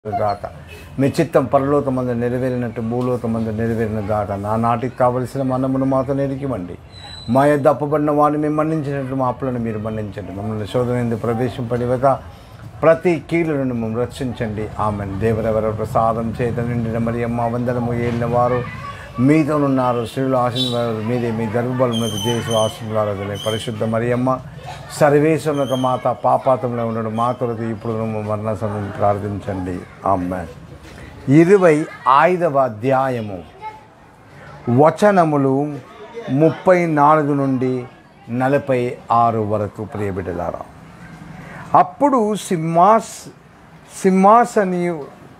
గాక మీ చిత్తం పరలోకమందు నెరవేరినట్టు భూలోకమందు నెరవేరిన గాక నా నాటికి కావలసిన మనమును మాతో నెరికివ్వండి మా యొద్ద అప్పబడిన వాడిని మేము మన్నించినట్టు మా అప్పులను మీరు మన్నించండి మమ్మల్ని శోధన ఎందుకు ప్రవేశింపడివక ప్రతి కీలు నుండి మమ్మల్ని రక్షించండి ఆమె దేవరెవర ప్రసాదం చేత నిండిన మరి అమ్మ వందనము ఏలిన వారు మీతోనున్నారు స్త్రీలు ఆశీర్వాదాలు మీదే మీ గర్భబలమునకు చేసి ఆశీర్వాదాలు పరిశుద్ధ మరియమ్మ సర్వేశ్వరునకు మాత పాపాతంలో ఉండడం మా కొరకు ఇప్పుడు మరణ సమయం ప్రార్థించండి ఆమె ఇరవై ఐదవ అధ్యాయము వచనములు ముప్పై నాలుగు నుండి నలభై ఆరు వరకు ప్రియబిడలారా అప్పుడు సింహాస్ సింహాసనీయు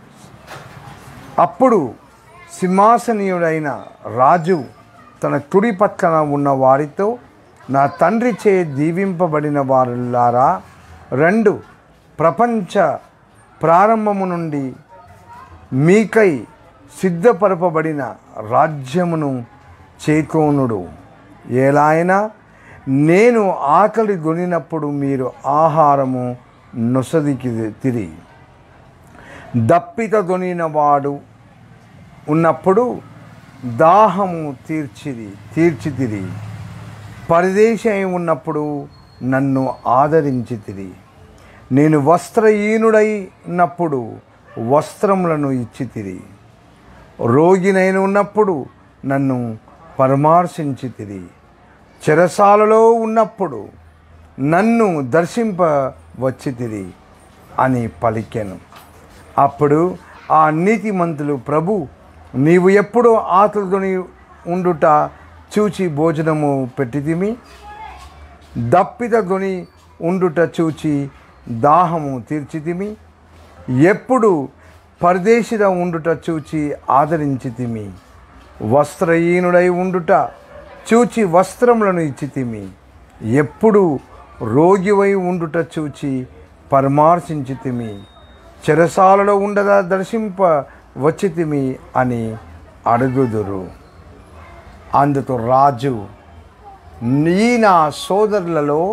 అప్పుడు సింహాసనీయుడైన రాజు తన కుడి పక్కన ఉన్న వారితో నా తండ్రి చే దీవింపబడిన వారులారా రెండు ప్రపంచ ప్రారంభము నుండి మీకై సిద్ధపరపబడిన రాజ్యమును చేకోనుడు ఎలాయినా నేను ఆకలి గొనినప్పుడు మీరు ఆహారము నొసదికి తిరిగి దప్పిత గొనిన వాడు ఉన్నప్పుడు దాహము తీర్చిది తీర్చితిరి పరదేశి అయి ఉన్నప్పుడు నన్ను ఆదరించితిరి నేను వస్త్రహీనుడై ఉన్నప్పుడు వస్త్రములను ఇచ్చితిరి రోగినైన ఉన్నప్పుడు నన్ను పరామర్శించితిరి చెరసాలలో ఉన్నప్పుడు నన్ను దర్శింప వచ్చితిరి అని పలికెను అప్పుడు ఆ నీతిమంతులు ప్రభు నీవు ఎప్పుడూ ఆకలితోని ఉండుట చూచి భోజనము పెట్టితిమి దప్పిత గొని ఉండుట చూచి దాహము తీర్చితిమి ఎప్పుడు పరదేశిద ఉండుట చూచి ఆదరించితిమి వస్త్రహీనుడై ఉండుట చూచి వస్త్రములను ఇచ్చితిమి ఎప్పుడు రోగివై ఉండుట చూచి పరామర్శించితిమి చెరసాలలో ఉండగా దర్శింప వచ్చితిమి అని అడుగుదురు అందుకు రాజు నీ నా సోదరులలో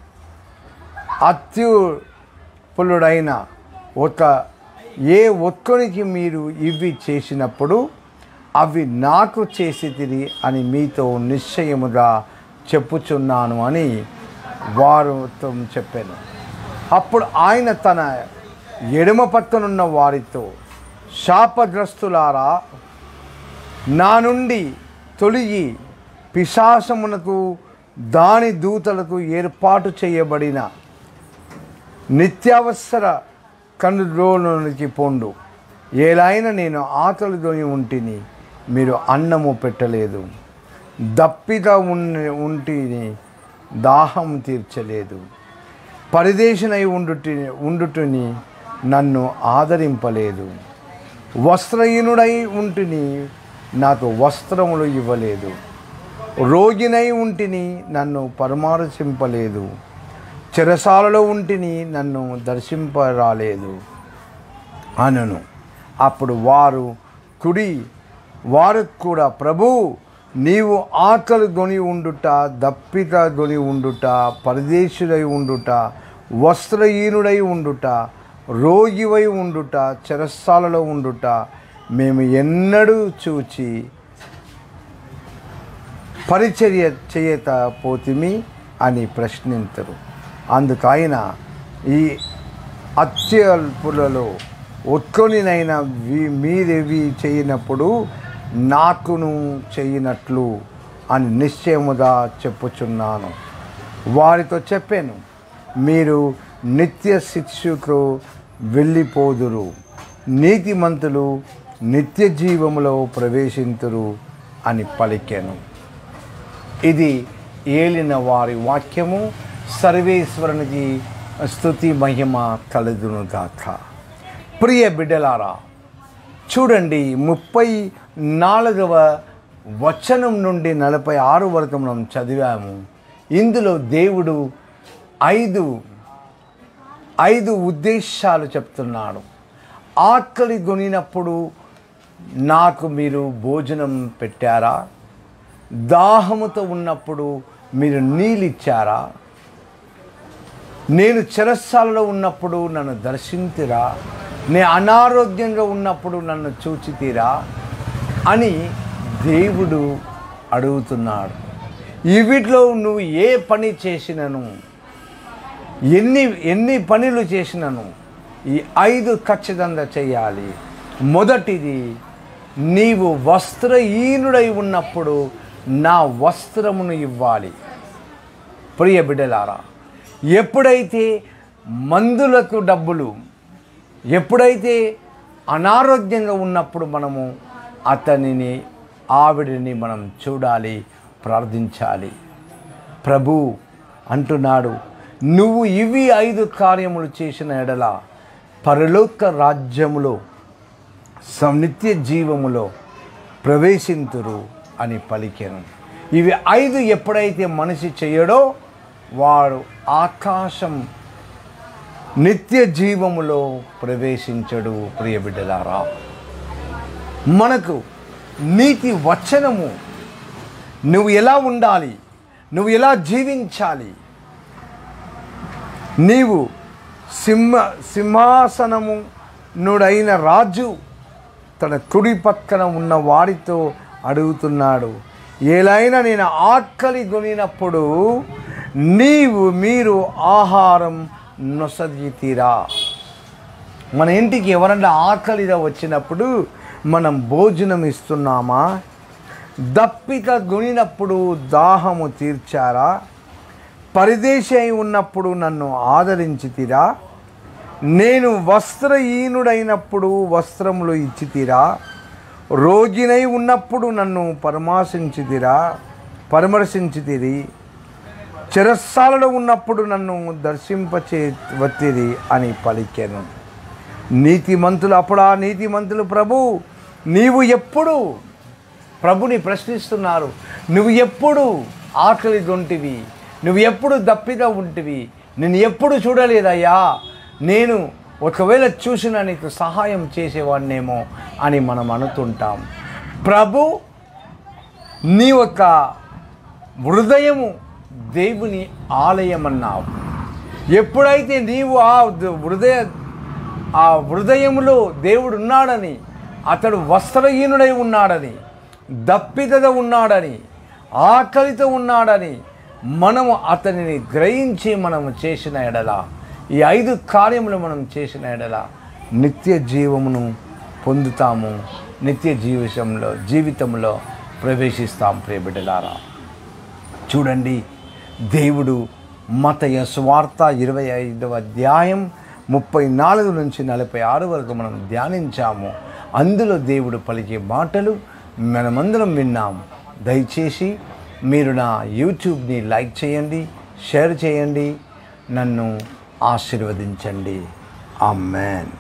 అత్యుపులుడైన ఒక ఏ ఒక్కనికి మీరు ఇవి చేసినప్పుడు అవి నాకు చేసి తిరిగి అని మీతో నిశ్చయముగా చెప్పుచున్నాను అని వారితో చెప్పాను అప్పుడు ఆయన తన ఎడమ పక్కనున్న వారితో శాపగ్రస్తులారా నా నుండి తొలగి పిశాసమునకు దాని దూతలకు ఏర్పాటు చేయబడిన నిత్యావసర కనుద్రోలోనికి పొండు ఏలైనా నేను ఆకలితోని ఉంటిని మీరు అన్నము పెట్టలేదు దప్పిక ఉన్ ఉంటిని దాహం తీర్చలేదు పరిదేశనై ఉండుటి ఉండుటిని నన్ను ఆదరింపలేదు వస్త్రహీనుడై ఉంటిని నాకు వస్త్రములు ఇవ్వలేదు రోగినై ఉంటిని నన్ను పరామర్శింపలేదు చెరసాలలో ఉంటిని నన్ను దర్శింపరాలేదు అనను అప్పుడు వారు కుడి వారు కూడా ప్రభు నీవు ఆకలి గొని ఉండుట దప్పిక గొని ఉండుట పరదేశుడై ఉండుట వస్త్రహీనుడై ఉండుట రోగివై ఉండుట చెరస్సాలలో ఉండుట మేము ఎన్నడూ చూచి పరిచర్య చేయత పోతిమి అని ప్రశ్నించరు అందుకైన ఈ అత్యల్పులలో ఒక్కొనినైనా మీరేవి చేయనప్పుడు నాకును చేయనట్లు అని నిశ్చయముగా చెప్పుచున్నాను వారితో చెప్పాను మీరు నిత్య శిక్షకు వెళ్ళిపోదురు నీతిమంతులు నిత్య జీవములో ప్రవేశింతురు అని పలికాను ఇది ఏలిన వారి వాక్యము సర్వేశ్వరునికి స్థుతి మహిమ కలుగును గాక ప్రియ బిడ్డలారా చూడండి ముప్పై నాలుగవ వచనం నుండి నలభై ఆరు వరకు మనం చదివాము ఇందులో దేవుడు ఐదు ఐదు ఉద్దేశాలు చెప్తున్నాడు ఆకలి కొనినప్పుడు నాకు మీరు భోజనం పెట్టారా దాహముతో ఉన్నప్పుడు మీరు నీళ్ళిచ్చారా నేను చెరస్సాలలో ఉన్నప్పుడు నన్ను దర్శించిరా నే అనారోగ్యంగా ఉన్నప్పుడు నన్ను చూచితీరా అని దేవుడు అడుగుతున్నాడు ఈ వీటిలో నువ్వు ఏ పని చేసినను ఎన్ని ఎన్ని పనులు చేసినను ఈ ఐదు ఖచ్చితంగా చేయాలి మొదటిది నీవు వస్త్రహీనుడై ఉన్నప్పుడు నా వస్త్రమును ఇవ్వాలి ప్రియ బిడ్డలారా ఎప్పుడైతే మందులకు డబ్బులు ఎప్పుడైతే అనారోగ్యంగా ఉన్నప్పుడు మనము అతనిని ఆవిడని మనం చూడాలి ప్రార్థించాలి ప్రభు అంటున్నాడు నువ్వు ఇవి ఐదు కార్యములు చేసిన ఎడల పరలోక రాజ్యములో నిత్య జీవములో ప్రవేశింతురు అని పలికాను ఇవి ఐదు ఎప్పుడైతే మనిషి చేయడో వాడు ఆకాశం నిత్య జీవములో ప్రవేశించడు ప్రియ బిడ్డలారా మనకు నీతి వచనము నువ్వు ఎలా ఉండాలి నువ్వు ఎలా జీవించాలి నీవు సింహ సింహాసనము నుడైన రాజు తన కుడి పక్కన ఉన్న వారితో అడుగుతున్నాడు ఏలైనా నేను ఆకలి కొనినప్పుడు నీవు మీరు ఆహారం నొసగితీరా మన ఇంటికి ఎవరన్నా ఆకలిగా వచ్చినప్పుడు మనం భోజనం ఇస్తున్నామా దప్పిక గునినప్పుడు దాహము తీర్చారా పరిదేశి అయి ఉన్నప్పుడు నన్ను ఆదరించితిరా నేను వస్త్రహీనుడైనప్పుడు వస్త్రములు ఇచ్చితిరా రోగినై ఉన్నప్పుడు నన్ను పరామర్శించితిరా పరామర్శించితిరి చెరస్సాలలో ఉన్నప్పుడు నన్ను దర్శింపచే వత్తిరి అని పలికాను నీతిమంతులు అప్పుడు ఆ నీతిమంతులు ప్రభు నీవు ఎప్పుడు ప్రభుని ప్రశ్నిస్తున్నారు నువ్వు ఎప్పుడు ఆకలి దొంటివి నువ్వు ఎప్పుడు దప్పిగా ఉంటివి నేను ఎప్పుడు చూడలేదయ్యా నేను ఒకవేళ చూసినా నీకు సహాయం చేసేవాడినేమో అని మనం అనుతుంటాం ప్రభు నీ యొక్క హృదయము దేవుని ఆలయం అన్నావు ఎప్పుడైతే నీవు ఆ హృదయ ఆ హృదయములో దేవుడు ఉన్నాడని అతడు వస్త్రహీనుడై ఉన్నాడని దప్పిదత ఉన్నాడని ఆకలితో ఉన్నాడని మనము అతనిని గ్రహించి మనము చేసిన ఎడల ఈ ఐదు కార్యములు మనం చేసిన ఎడల నిత్య జీవమును పొందుతాము నిత్య జీవితంలో జీవితంలో ప్రవేశిస్తాం ప్రియబిడ్డలారా చూడండి దేవుడు మతయ స్వార్త ఇరవై ఐదవ అధ్యాయం ముప్పై నాలుగు నుంచి నలభై ఆరు వరకు మనం ధ్యానించాము అందులో దేవుడు పలికే మాటలు మనమందరం విన్నాం దయచేసి మీరు నా యూట్యూబ్ని లైక్ చేయండి షేర్ చేయండి నన్ను ఆశీర్వదించండి ఆమెన్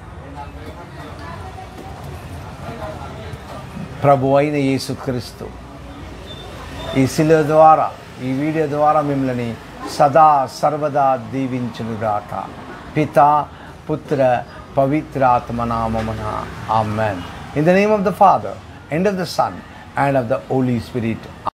ప్రభు అయిన యేసుక్రీస్తు ఈ శిల ద్వారా ఈ వీడియో ద్వారా మిమ్మల్ని సదా సర్వదా దీవించునుగాక పిత పుత్ర పవిత్ర ఆత్మనామమున amen in the name of the Father and of the Son and of the Holy spirit